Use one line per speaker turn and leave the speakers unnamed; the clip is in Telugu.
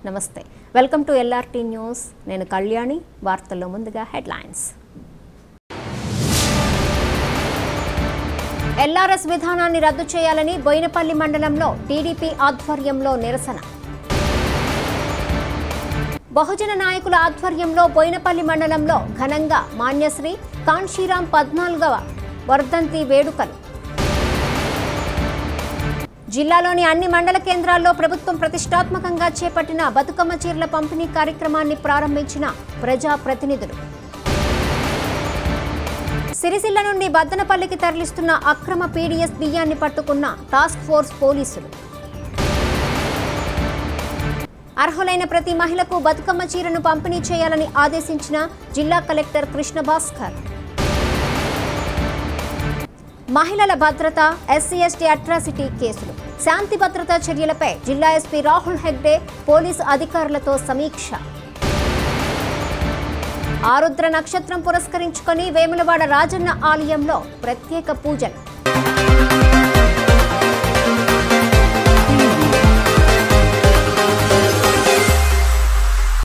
నమస్తే వెల్కమ్ టు ఎల్ఆర్టీ న్యూస్ నేను కళ్యాణి వార్తల్లో ముందుగా హెడ్లైన్స్ ఎల్ఆర్ఎస్ విధానాన్ని రద్దు చేయాలని బోయినపల్లి మండలంలో టీడీపీ ఆధ్వర్యంలో నిరసన బహుజన నాయకుల ఆధ్వర్యంలో బోయినపల్లి మండలంలో ఘనంగా మాన్యశ్రీ కాన్షీరాం పద్నాలుగవ వర్ధంతి వేడుకలు జిల్లాలోని అన్ని మండల కేంద్రాల్లో ప్రభుత్వం ప్రతిష్టాత్మకంగా చేపట్టిన బతుకమ్మ చీరల పంపిణీ కార్యక్రమాన్ని ప్రారంభించిన ప్రజాప్రతినిధులు సిరిసిల్ల నుండి బద్దనపల్లికి తరలిస్తున్న అక్రమ పీడీఎస్ బియ్యాన్ని పట్టుకున్న టాస్క్ ఫోర్స్ పోలీసులు అర్హులైన ప్రతి మహిళకు బతుకమ్మ చీరను పంపిణీ చేయాలని ఆదేశించిన జిల్లా కలెక్టర్ కృష్ణ భాస్కర్ మహిళల భద్రత ఎస్సీ ఎస్టీ అట్రాసిటీ కేసులు శాంతి భద్రతా చర్యలపై జిల్లా ఎస్పీ రాహుల్ హెగ్డే పోలీసు అధికారులతో సమీక్ష ఆరుద్ర నక్షత్రం పురస్కరించుకొని వేములవాడ రాజన్న ఆలయంలో ప్రత్యేక పూజలు